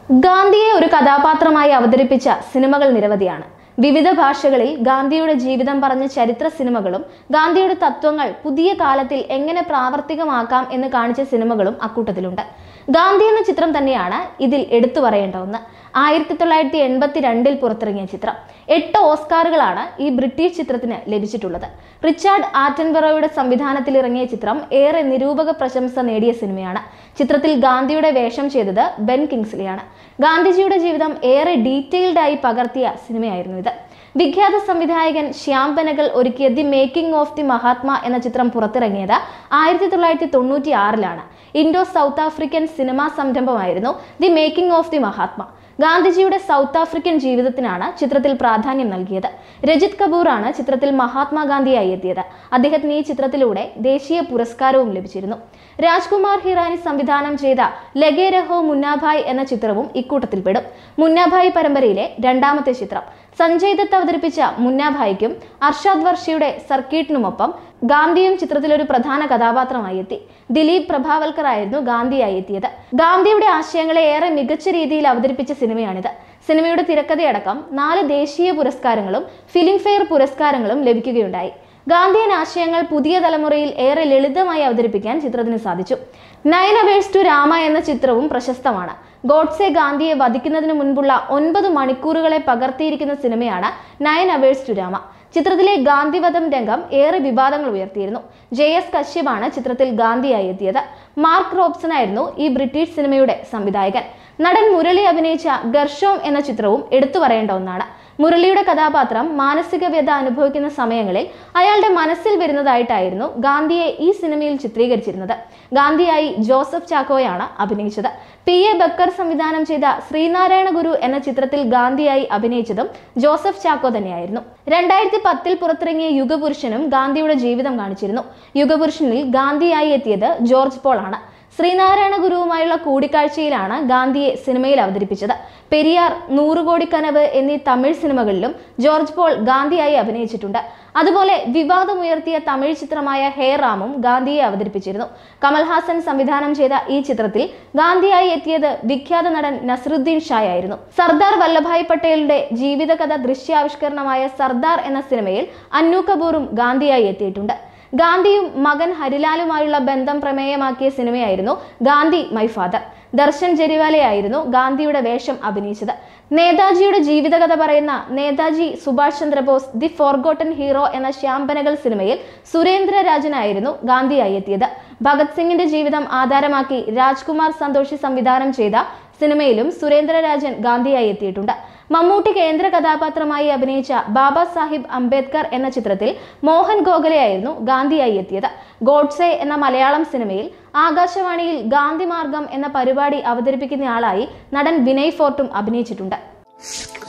ഗാന്ധിയെ ഒരു കഥാപാത്രമായി അവതരിപ്പിച്ച സിനിമകൾ നിരവധിയാണ് വിവിധ ഭാഷകളിൽ ഗാന്ധിയുടെ ജീവിതം പറഞ്ഞ ചരിത്ര സിനിമകളും ഗാന്ധിയുടെ തത്വങ്ങൾ പുതിയ കാലത്തിൽ എങ്ങനെ പ്രാവർത്തികമാക്കാം എന്ന് കാണിച്ച സിനിമകളും അക്കൂട്ടത്തിലുണ്ട് ഗാന്ധി എന്ന ചിത്രം തന്നെയാണ് ഇതിൽ എടുത്തു പറയേണ്ട ഒന്ന് ആയിരത്തി തൊള്ളായിരത്തി എൺപത്തി രണ്ടിൽ പുറത്തിറങ്ങിയ ചിത്രം എട്ട് ഓസ്കാറുകളാണ് ഈ ബ്രിട്ടീഷ് ചിത്രത്തിന് ലഭിച്ചിട്ടുള്ളത് റിച്ചാർഡ് ആറ്റൻബറോയുടെ സംവിധാനത്തിൽ ഇറങ്ങിയ ചിത്രം ഏറെ നിരൂപക പ്രശംസ നേടിയ സിനിമയാണ് ചിത്രത്തിൽ ഗാന്ധിയുടെ വേഷം ചെയ്തത് ബെൻ കിങ്സ്ലിയാണ് ഗാന്ധിജിയുടെ ജീവിതം ഏറെ ഡീറ്റെയിൽഡ് ആയി പകർത്തിയ സിനിമയായിരുന്നു ഇത് വിഖ്യാത സംവിധായകൻ ശ്യാം ബനഗൽ ഒരുക്കിയ the making of the Mahatma എന്ന ചിത്രം പുറത്തിറങ്ങിയത് ആയിരത്തി തൊള്ളായിരത്തി തൊണ്ണൂറ്റി ആറിലാണ് ഇൻഡോ സൗത്ത് ആഫ്രിക്കൻ സിനിമാ സംരംഭമായിരുന്നു the making of the Mahatma ഗാന്ധിജിയുടെ സൗത്ത് ആഫ്രിക്കൻ ജീവിതത്തിനാണ് ചിത്രത്തിൽ പ്രാധാന്യം നൽകിയത് രജിത് കപൂറാണ് ചിത്രത്തിൽ മഹാത്മാഗാന്ധിയായി എത്തിയത് അദ്ദേഹത്തിന് ഈ ചിത്രത്തിലൂടെ ദേശീയ പുരസ്കാരവും ലഭിച്ചിരുന്നു രാജ്കുമാർ ഹിറാനി സംവിധാനം ചെയ്ത ലഗേ രഹോ മുന്നാഭായ് എന്ന ചിത്രവും ഇക്കൂട്ടത്തിൽപ്പെടും മുന്നാഭായ് പരമ്പരയിലെ രണ്ടാമത്തെ ചിത്രം സഞ്ജയ് ദത്ത് അവതരിപ്പിച്ച മുന്നാഭായിക്കും അർഷാദ് വർഷിയുടെ സർക്കീട്ടിനുമൊപ്പം ഗാന്ധിയും ചിത്രത്തിൽ ഒരു പ്രധാന കഥാപാത്രമായി എത്തി ദിലീപ് പ്രഭാവൽക്കർ ആയിരുന്നു ഗാന്ധിയായി എത്തിയത് ഗാന്ധിയുടെ ആശയങ്ങളെ ഏറെ മികച്ച രീതിയിൽ അവതരിപ്പിച്ച സിനിമയാണിത് സിനിമയുടെ തിരക്കഥയടക്കം നാല് ദേശീയ പുരസ്കാരങ്ങളും ഫിലിംഫെയർ പുരസ്കാരങ്ങളും ലഭിക്കുകയുണ്ടായി ഗാന്ധിയൻ ആശയങ്ങൾ പുതിയ തലമുറയിൽ ഏറെ ലളിതമായി അവതരിപ്പിക്കാൻ ചിത്രത്തിന് സാധിച്ചു നയൻ അവേഴ്സ് ടു രാമ എന്ന ചിത്രവും പ്രശസ്തമാണ് ഗോഡ്സെ ഗാന്ധിയെ വധിക്കുന്നതിന് മുൻപുള്ള ഒൻപത് മണിക്കൂറുകളെ പകർത്തിയിരിക്കുന്ന സിനിമയാണ് നയൻ അവേഴ്സ് ടു രാമ ചിത്രത്തിലെ ഗാന്ധിവധം രംഗം ഏറെ വിവാദങ്ങൾ ഉയർത്തിയിരുന്നു ജെ എസ് കശ്യപാണ് ചിത്രത്തിൽ ഗാന്ധിയായി എത്തിയത് മാർക്ക് റോബ്സൺ ആയിരുന്നു ഈ ബ്രിട്ടീഷ് സിനിമയുടെ സംവിധായകൻ നടൻ മുരളി അഭിനയിച്ച ഗർഷോം എന്ന ചിത്രവും എടുത്തു പറയേണ്ട ഒന്നാണ് മുരളിയുടെ കഥാപാത്രം മാനസിക വ്യത അനുഭവിക്കുന്ന സമയങ്ങളിൽ അയാളുടെ മനസ്സിൽ വരുന്നതായിട്ടായിരുന്നു ഗാന്ധിയെ ഈ സിനിമയിൽ ചിത്രീകരിച്ചിരുന്നത് ഗാന്ധിയായി ജോസഫ് ചാക്കോയാണ് അഭിനയിച്ചത് പി എ ബക്കർ സംവിധാനം ചെയ്ത ശ്രീനാരായണ ഗുരു എന്ന ചിത്രത്തിൽ ഗാന്ധിയായി അഭിനയിച്ചതും ജോസഫ് ചാക്കോ തന്നെയായിരുന്നു രണ്ടായിരത്തി പത്തിൽ പുറത്തിറങ്ങിയ യുഗപുരുഷനും ഗാന്ധിയുടെ ജീവിതം കാണിച്ചിരുന്നു യുഗപുരുഷനിൽ ഗാന്ധിയായി എത്തിയത് ജോർജ് പോൾ ആണ് ശ്രീനാരായണ ഗുരുവുമായുള്ള കൂടിക്കാഴ്ചയിലാണ് ഗാന്ധിയെ സിനിമയിൽ അവതരിപ്പിച്ചത് പെരിയാർ നൂറുകോടി കനവ് എന്നീ തമിഴ് സിനിമകളിലും ജോർജ് പോൾ ഗാന്ധിയായി അഭിനയിച്ചിട്ടുണ്ട് അതുപോലെ വിവാദമുയർത്തിയ തമിഴ് ചിത്രമായ ഹേ റാമും ഗാന്ധിയെ അവതരിപ്പിച്ചിരുന്നു കമൽഹാസൻ സംവിധാനം ചെയ്ത ഈ ചിത്രത്തിൽ ഗാന്ധിയായി എത്തിയത് വിഖ്യാത നടൻ നസറുദ്ദീൻ ഷായ് ആയിരുന്നു സർദാർ വല്ലഭായ് പട്ടേലിന്റെ ജീവിതകഥ ദൃശ്യാവിഷ്കരണമായ സർദാർ എന്ന സിനിമയിൽ അന്നു കപൂറും ഗാന്ധിയായി എത്തിയിട്ടുണ്ട് ഗാന്ധിയും മകൻ ഹരിലാലുമായുള്ള ബന്ധം പ്രമേയമാക്കിയ സിനിമയായിരുന്നു ഗാന്ധി മൈ ഫാദർ ദർശൻ ജരിവാലയായിരുന്നു ഗാന്ധിയുടെ വേഷം അഭിനയിച്ചത് നേതാജിയുടെ ജീവിതകഥ പറയുന്ന Netaji Subhash Chandra Bose the forgotten hero എന്ന ശ്യാംബനകൾ സിനിമയിൽ സുരേന്ദ്ര രാജനായിരുന്നു ഗാന്ധിയായി എത്തിയത് ഭഗത് സിംഗിന്റെ ജീവിതം ആധാരമാക്കി രാജ്കുമാർ സന്തോഷി സംവിധാനം ചെയ്ത സിനിമയിലും സുരേന്ദ്രരാജൻ ഗാന്ധിയായി എത്തിയിട്ടുണ്ട് മമ്മൂട്ടി കേന്ദ്ര കഥാപാത്രമായി അഭിനയിച്ച ബാബാ സാഹിബ് അംബേദ്കർ എന്ന ചിത്രത്തിൽ മോഹൻ ഗോഖലെയായിരുന്നു ഗാന്ധിയായി എത്തിയത് ഗോഡ്സെ എന്ന മലയാളം സിനിമയിൽ ആകാശവാണിയിൽ ഗാന്ധി മാർഗം എന്ന പരിപാടി അവതരിപ്പിക്കുന്നയാളായി നടൻ വിനയ് ഫോർട്ടും അഭിനയിച്ചിട്ടുണ്ട്